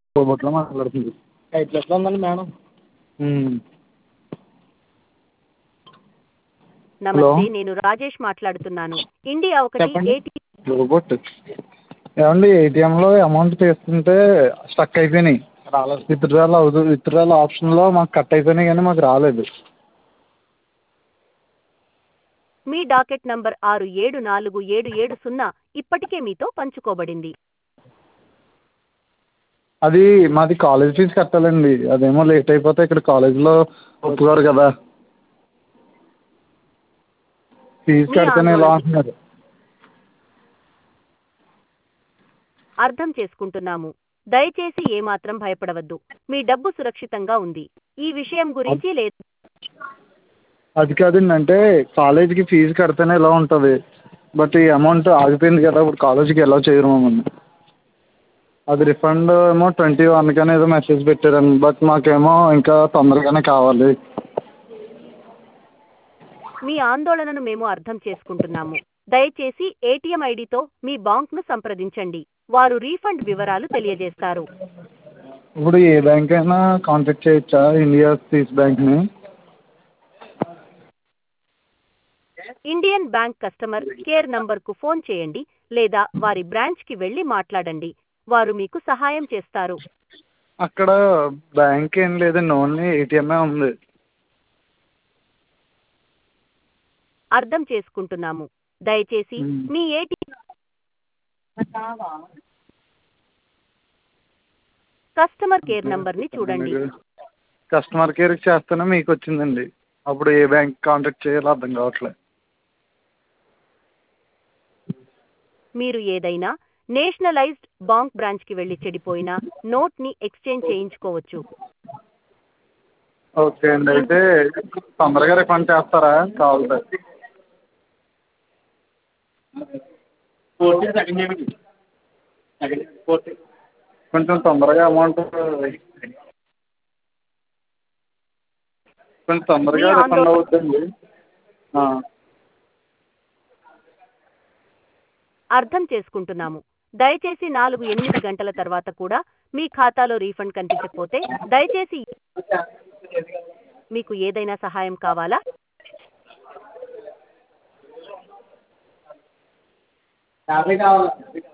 రోబోట్లో మాట్లాడుతుంది ఎయిట్ ప్లస్లో ఉందండి మేడం నమస్తే నేను రాజేష్ మాట్లాడుతున్నాను ఇండియా ఒకటి చెప్పండి. ఏటీ రోబోట్ ఏమండి ఏటీఎంలో అమౌంట్ తీస్తుంటే స్టక్ అయిపోయినాయి రాలేదు విత్డ్రాల్ అవ్వదు విత్డ్రాల్ ఆప్షన్లో మాకు కట్ అయిపోయినాయి కానీ మాకు రాలేదు మీ డాకెట్ నంబర్ ఆరు ఏడు నాలుగు ఏడు ఏడు సున్నా ఇప్పటికే మీతో పంచుకోబడింది అది మాది కాలేజ్ ఫీజు కట్టాలండి అదేమో లేట్ అయిపోతే ఇక్కడ కాలేజీలో ఒప్పుకోరు కదా ఫీజు మీ కడితేనే ఇలా ఆందోళన- అంటున్నారు అర్థం చేసుకుంటున్నాము దయచేసి ఏమాత్రం భయపడవద్దు మీ డబ్బు సురక్షితంగా ఉంది ఈ విషయం గురించి లేదు అది కాదండి అంటే కాలేజీకి ఫీజు కడితేనే ఇలా ఉంటుంది బట్ ఈ అమౌంట్ ఆగిపోయింది కదా ఇప్పుడు కాలేజీకి ఎలా చేయరు మమ్మల్ని అది రిఫండ్ ఏమో ట్వంటీ వన్కి ఏదో మెసేజ్ పెట్టారండి బట్ మాకేమో ఇంకా తొందరగానే కావాలి మీ ఆందోళనను మేము అర్థం చేసుకుంటున్నాము దయచేసి ఏటీఎం ఐడితో మీ బాంక్ను సంప్రదించండి వారు రీఫండ్ వివరాలు తెలియజేస్తారు ఇప్పుడు ఏ బ్యాంక్ అయినా కాంటాక్ట్ చేయొచ్చా ఇండియా స్టేట్ బ్యాంక్ని ఇండియన్ బ్యాంక్ కస్టమర్ కేర్ నంబర్కు ఫోన్ చేయండి లేదా వారి బ్రాంచ్కి వెళ్లి మాట్లాడండి వారు మీకు సహాయం చేస్తారు అక్కడ బ్యాంక్ ఏం లేదండి ఓన్లీ ఏటీఎంఏ ఉంది అర్థం చేసుకుంటున్నాము దయచేసి మ్మ్. మీ ఏటీ కస్టమర్ కేర్ నంబర్ని చూడండి కస్టమర్ కేర్కి చేస్తేనే మీకు వచ్చిందండి అప్పుడు ఏ బ్యాంక్ కాంటాక్ట్ చేయాలో అర్థం కావట్లేదు మీరు ఏదైనా నేషనలైజ్డ్ బాంక్ బ్రాంచ్కి వెళ్లి చెడిపోయిన నోట్ని ఎక్స్చేంజ్ చేయించుకోవచ్చు ఓకే అండి అయితే తొందరగా రిఫండ్ చేస్తారా కావాలి ఫోర్త్ సెకండ్ చేయమండి సెకండ్ ఫోర్త్ కొంచెం తొందరగా అమౌంట్ కొంచెం తొందరగా మీ రిఫండ్ ఆందోళన- అవుతుందండి ఆ. అర్థం చేసుకుంటున్నాము దయచేసి నాలుగు ఎనిమిది గంటల తర్వాత కూడా మీ ఖాతాలో రీఫండ్ కనిపించకపోతే దయచేసి మీకు ఏదైనా సహాయం కావాలా యాభై కావాలి